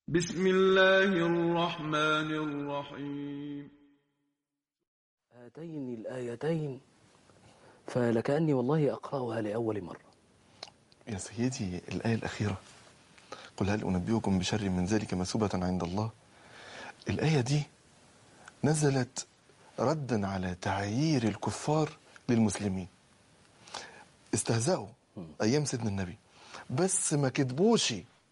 بسم الله الرحمن الرحيم هاتين الآيتين فلكأني والله أقرأها لأول مرة يا سيدي الآية الأخيرة قل هل أنبئكم بشر من ذلك مثوبة عند الله الآية دي نزلت ردا على تعيير الكفار للمسلمين استهزأوا أيام سيدنا النبي بس ما كتبوش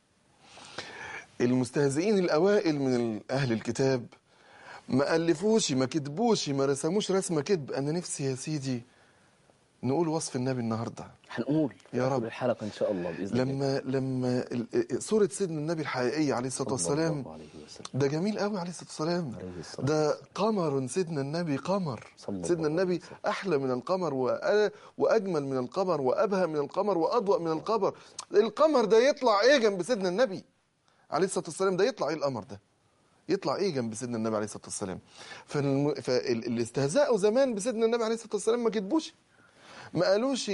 المستهزئين الأوائل من أهل الكتاب ما ألفوش ما كتبوش ما رسموش رسمة كتب أنا نفسي يا سيدي نقول وصف النبي النهارده هنقول يا رب. في الحلقة إن شاء الله بإذن الله لما لما ال- صورة سيدنا النبي الحقيقية عليه الصلاة صلى والسلام الله عليه وسلم ده جميل قوي عليه الصلاة والسلام عليه الصلاة ده قمر سيدنا النبي قمر صلى الله سيدنا عليه النبي وسلم. أحلى من القمر وأ- وأجمل من القمر وأبهى من القمر وأضوأ من القمر القمر ده يطلع إيه جنب سيدنا النبي عليه الصلاة والسلام ده يطلع إيه القمر ده يطلع ايه جنب سيدنا النبي عليه الصلاه والسلام فالم... فاللي استهزأوا زمان بسيدنا النبي عليه الصلاه والسلام ما كتبوش ما قالوش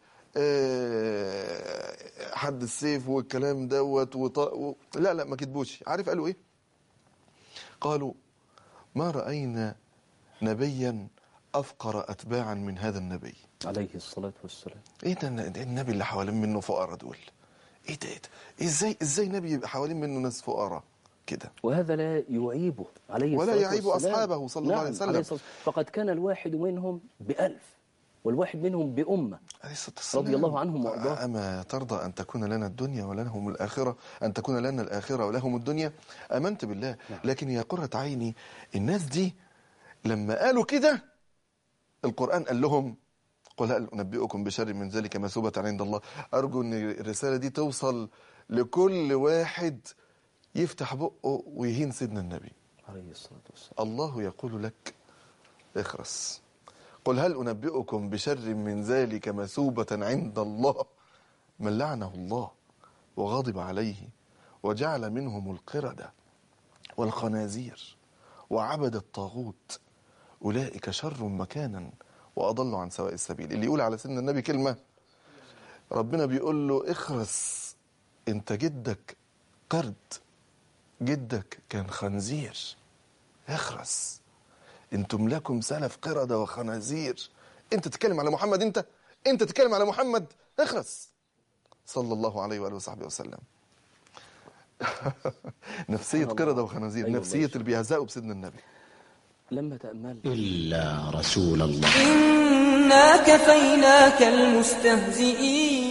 آه، حد السيف والكلام دوت وط... و... لا لا ما كتبوش عارف قالوا ايه قالوا ما رأينا نبيا أفقر أتباعا من هذا النبي عليه الصلاة والسلام ايه ده الن- ده النبي اللي حوالين منه فقراء دول ايه ده ايه ده ازاي ازاي نبي يبقى حوالين منه ناس فقراء كده وهذا لا يعيبه عليه ولا الصلاة يعيب والسلام. أصحابه صلى الله عليه نعم، وسلم. الصلاة فقد كان الواحد منهم بألف والواحد منهم بأمة عليه الصلاة والسلام رضي الله عنهم وأرضاهم. أما ترضى أن تكون لنا الدنيا ولهم الآخرة أن تكون لنا الآخرة ولهم الدنيا آمنت بالله لكن يا قرة عيني الناس دي لما قالوا كده القرآن قال لهم قل هل أنبئكم بشر من ذلك مثوبة عند الله أرجو أن الرسالة دي توصل لكل واحد يفتح بقه ويهين سيدنا النبي عليه الصلاة والسلام الله يقول لك اخرس قل هل أنبئكم بشر من ذلك مثوبة عند الله من لعنه الله وغضب عليه وجعل منهم القردة والخنازير وعبد الطاغوت أولئك شر مكانا وأضل عن سواء السبيل اللي يقول على سيدنا النبي كلمة ربنا بيقول له اخرس انت جدك قرد جدك كان خنزير اخرس انتم لكم سلف قردة وخنازير انت تتكلم على محمد انت انت تتكلم على محمد اخرس صلى الله عليه وآله وصحبه وسلم نفسية سبحان الله. قردة وخنازير أيوة نفسية والله. اللي بيهزقوا بسيدنا النبي لما تأملت إلا رسول الله إنا كفيناك المستهزئين